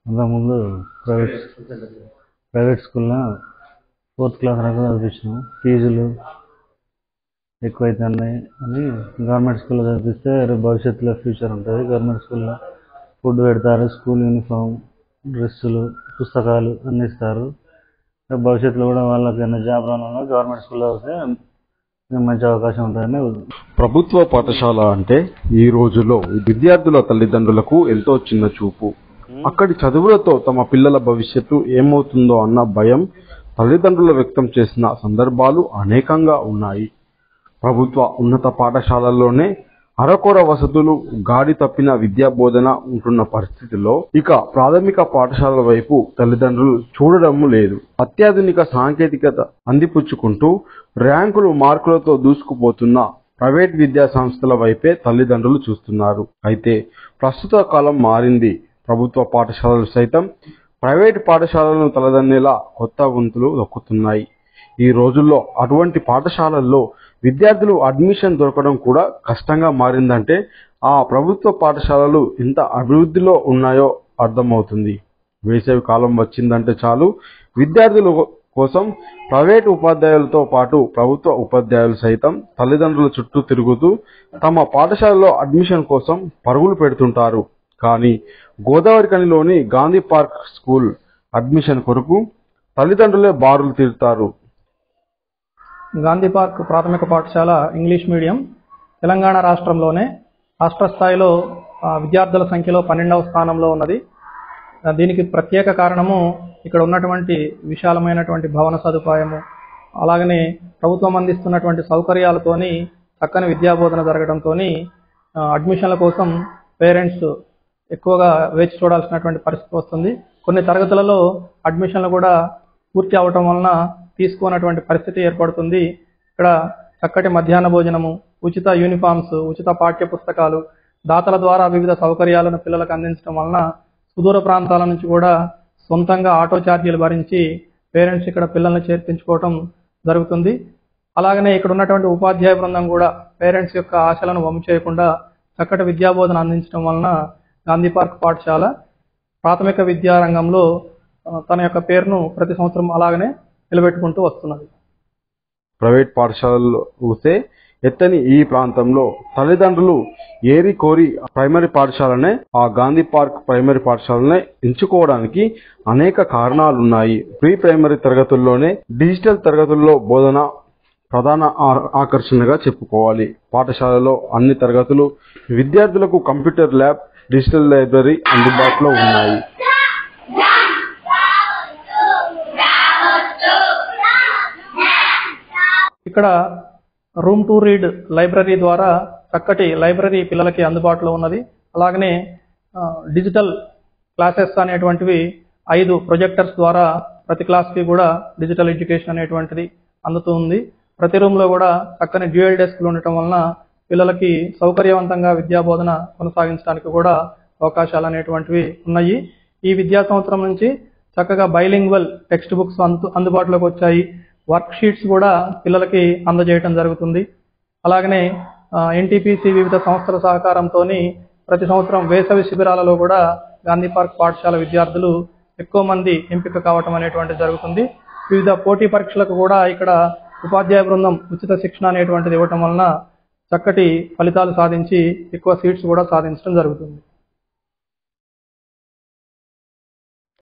అంతకుముందు private private స్కూల్లో fourth class దాకా చదివించినాం ఫీజులు ఎక్కువ అవుతున్నాయి అని గవర్నమెంట్ స్కూల్లో చదివిస్తే రేపు భవిష్యత్తులో ఫ్యూచర్ ఉంటుంది గవర్నమెంట్ స్కూల్లో ఫుడ్ పెడతారు స్కూల్ యూనిఫామ్ డ్రెస్సులు పుస్తకాలు అన్నీ ఇస్తారు రేపు భవిష్యత్తులో కూడా వాళ్ళకి ఏమైనా జాబ్ రావాలన్నా గవర్నమెంట్ స్కూల్లో వస్తే మంచి అవకాశం ఉంటుందని ప్రభుత్వ పాఠశాల అంటే ఈ రోజుల్లో విద్యార్థుల తల్లిదండ్రులకు ఎంతో చిన్న చూపు అక్కడి చదువులతో తమ పిల్లల భవిష్యత్తు ఏమవుతుందో అన్న భయం తల్లిదండ్రులు వ్యక్తం చేసిన సందర్భాలు అనేకంగా ఉన్నాయి ప్రభుత్వ ఉన్నత పాఠశాలల్లోనే అరకొర వసతులు గాడి తప్పిన విద్యా బోధన ఉంటున్న పరిస్థితుల్లో ఇక ప్రాథమిక పాఠశాలల వైపు తల్లిదండ్రులు చూడడం లేదు అత్యాధునిక సాంకేతికత అందిపుచ్చుకుంటూ ర్యాంకులు మార్కులతో దూసుకుపోతున్న ప్రైవేట్ విద్యా సంస్థల వైపే తల్లిదండ్రులు చూస్తున్నారు అయితే ప్రస్తుత కాలం మారింది ప్రభుత్వ పాఠశాలలు సైతం ప్రైవేట్ పాఠశాలలను తలదన్నేలా కొత్త వంతులు దొక్కుతున్నాయి ఈ రోజుల్లో అటువంటి పాఠశాలల్లో విద్యార్థులు అడ్మిషన్ దొరకడం కూడా కష్టంగా మారిందంటే ఆ ప్రభుత్వ పాఠశాలలు ఎంత అభివృద్ధిలో ఉన్నాయో అర్థమవుతుంది వేసవి కాలం వచ్చిందంటే చాలు విద్యార్థుల కోసం ప్రైవేట్ ఉపాధ్యాయులతో పాటు ప్రభుత్వ ఉపాధ్యాయులు సైతం తల్లిదండ్రుల చుట్టూ తిరుగుతూ తమ పాఠశాలలో అడ్మిషన్ కోసం పరుగులు పెడుతుంటారు కానీ గోదావరి కనిలోని గాంధీ పార్క్ స్కూల్ అడ్మిషన్ కొరకు తల్లిదండ్రులే బారులు తీరుతారు గాంధీ పార్క్ ప్రాథమిక పాఠశాల ఇంగ్లీష్ మీడియం తెలంగాణ రాష్ట్రంలోనే రాష్ట్ర స్థాయిలో ఆ, విద్యార్థుల సంఖ్యలో పన్నెండవ స్థానంలో ఉన్నది ఆ, దీనికి ప్రత్యేక కారణము ఇక్కడ ఉన్నటువంటి విశాలమైనటువంటి భవన సదుపాయము అలాగనే ప్రభుత్వం అందిస్తున్నటువంటి సౌకర్యాలతోని చక్కని విద్యాబోధన జరగడంతో అడ్మిషన్ల కోసం పేరెంట్స్ ఎక్కువగా వేచి చూడాల్సినటువంటి పరిస్థితి వస్తుంది కొన్ని తరగతులలో అడ్మిషన్లు కూడా పూర్తి అవటం వలన తీసుకోనటువంటి పరిస్థితి ఏర్పడుతుంది ఇక్కడ చక్కటి మధ్యాహ్న భోజనము ఉచిత యూనిఫామ్స్ ఉచిత పాఠ్య పుస్తకాలు దాతల ద్వారా వివిధ సౌకర్యాలను పిల్లలకు అందించడం వలన సుదూర ప్రాంతాల నుంచి కూడా సొంతంగా ఆటో ఛార్జీలు భరించి పేరెంట్స్ ఇక్కడ పిల్లల్ని చేర్పించుకోవటం జరుగుతుంది అలాగనే ఇక్కడ ఉన్నటువంటి ఉపాధ్యాయ బృందం కూడా పేరెంట్స్ యొక్క ఆశలను వమ్ము చేయకుండా చక్కటి విద్యాబోధన అందించడం వలన గాంధీ పార్క్ పాఠశాల ప్రాథమిక విద్యా రంగంలో ఆ, తన యొక్క పేరును ప్రతి సంవత్సరం అలాగనే నిలబెట్టుకుంటూ వస్తున్నది ప్రైవేట్ పాఠశాలల్లో చూస్తే ఎత్తని ఈ ప్రాంతంలో తల్లిదండ్రులు ఏరి కోరి ప్రైమరీ పాఠశాలనే ఆ గాంధీ పార్క్ ప్రైమరీ పాఠశాలనే ఎంచుకోవడానికి అనేక కారణాలున్నాయి ప్రీ ప్రైమరీ తరగతుల్లోనే డిజిటల్ తరగతుల్లో బోధన ప్రధాన ఆ- ఆకర్షణగా చెప్పుకోవాలి పాఠశాలలో అన్ని తరగతులు విద్యార్థులకు కంప్యూటర్ ల్యాబ్ డిజిటల్ లైబ్రరీ అందుబాటులో ఉన్నాయి ఇక్కడ రూమ్ టు రీడ్ లైబ్రరీ ద్వారా చక్కటి లైబ్రరీ పిల్లలకి అందుబాటులో ఉన్నది అలాగనే ఆ, డిజిటల్ క్లాసెస్ అనేటువంటివి ఐదు ప్రొజెక్టర్స్ ద్వారా ప్రతి క్లాస్కి కూడా డిజిటల్ ఎడ్యుకేషన్ అనేటువంటిది అందుతూ ఉంది ప్రతి రూమ్లో కూడా చక్కని డ్యూయల్ డెస్క్లు ఉండటం వలన పిల్లలకి సౌకర్యవంతంగా విద్యా బోధన కొనసాగించడానికి కూడా అవకాశాలు అనేటువంటివి ఉన్నాయి ఈ విద్యా సంవత్సరం నుంచి చక్కగా బైలింగ్వల్ టెక్స్ట్ బుక్స్ అందు అందుబాటులోకి వచ్చాయి వర్క్ షీట్స్ కూడా పిల్లలకి అందజేయటం జరుగుతుంది అలాగనే ఎన్టీపీసీ వివిధ సంస్థల సహకారంతో ప్రతి సంవత్సరం వేసవి శిబిరాలలో కూడా గాంధీ పార్క్ పాఠశాల విద్యార్థులు ఎక్కువ మంది ఎంపిక కావటం అనేటువంటిది జరుగుతుంది వివిధ పోటీ పరీక్షలకు కూడా ఇక్కడ ఉపాధ్యాయ బృందం ఉచిత శిక్షణ అనేటువంటిది ఇవ్వటం వలన చక్కటి ఫలితాలు సాధించి ఎక్కువ సీట్స్ కూడా సాధించడం జరుగుతుంది